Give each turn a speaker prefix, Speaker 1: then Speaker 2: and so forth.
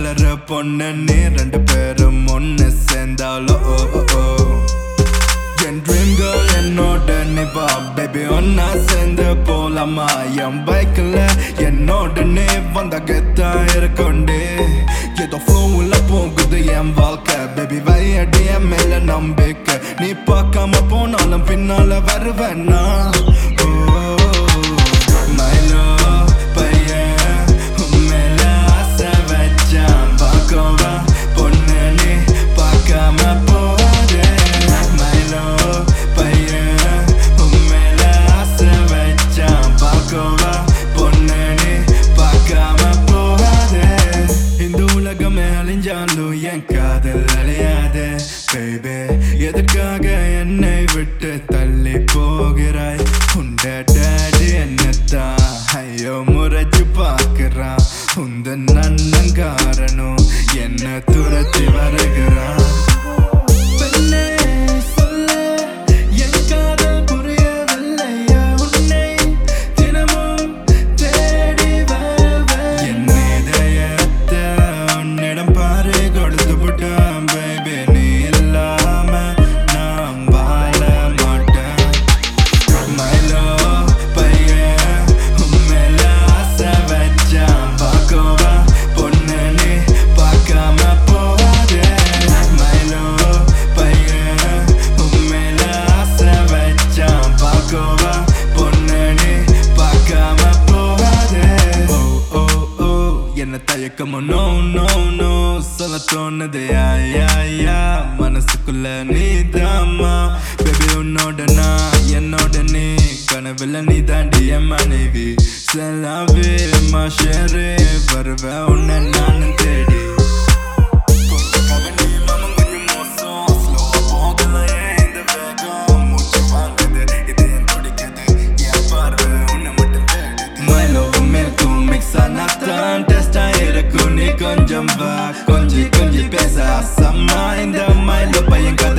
Speaker 1: வளர பொண்ணு நீ ரெண்டு பேரும் ஒன்னு சேர்ந்தாலும் ஓ ஓ, ஓ. என் ட்ரீம் கேர்ள் என்னோட நிவா பேபி ஒன்னா சேர்ந்து போலாமா என் பைக்கில் என்னோட நீ வந்த கெத்தா இருக்கொண்டே ஏதோ ஃப்ளோவில் போகுது என் வாழ்க்கை பேபி வையடி என் மேல நம்பிக்கை நீ பார்க்காம போனாலும் பின்னால வருவேன்னா ஓ மைலோ பையன் உன் மேல ஆசை வச்சான் பார்க்கவா பொண்ணு நீ பார்க்காம போறே மைலோ பையன் உன் மேல ஆசை வச்சான் பார்க்கவா பொண்ணு நீ பார்க்காம போகாதே இந்த உலகமே அழிஞ்சாலும் என் காதல் அழியாதே பேபே எதற்காக என்னை விட்டு தள்ளி போகிறாய் உண்ட டேடி என்னத்தான் ஐயோ முறைச்சு பார்க்கிறான் உந்த நன்னன் காரணம் என்ன துரத்தி வருகிறான் பெண்ணே சொல்ல என் காதல் புரியவில்லையா உன்னை தினமும் தேடி வருவேன் என் இதயத்தை உன்னிடம் பாரு கொடுத்து விட்டான் பேபி நீ இல்லாம நான் வாழ மாட்டேன் மைலோ பையன் உன் மேல ஆசை வச்சான் பார்க்கவா பொண்ணு நீ பார்க்காம போகாதே மைலோ பையன் உன் மேல ஆசை வச்சான் பார்க்கவா பொண்ணு நீ பார்க்காம போகாதே ஓ ஓ ஓ என்ன தயக்கமோ நோ நோ நோ சொல்ல தோணுது யா யா யா மனசுக்குள்ள நீ தாமா பேபி உன்னோட நான் என்னோட நீ கனவுல நீ தாண்டி என் மனைவி செல்லாவே மாஷரே வருவேன் உன்னை நானும் தேடி கொஞ்சம் வா கொஞ்சி கொஞ்சி பேச சம்மா இந்த மைல பையன் கதை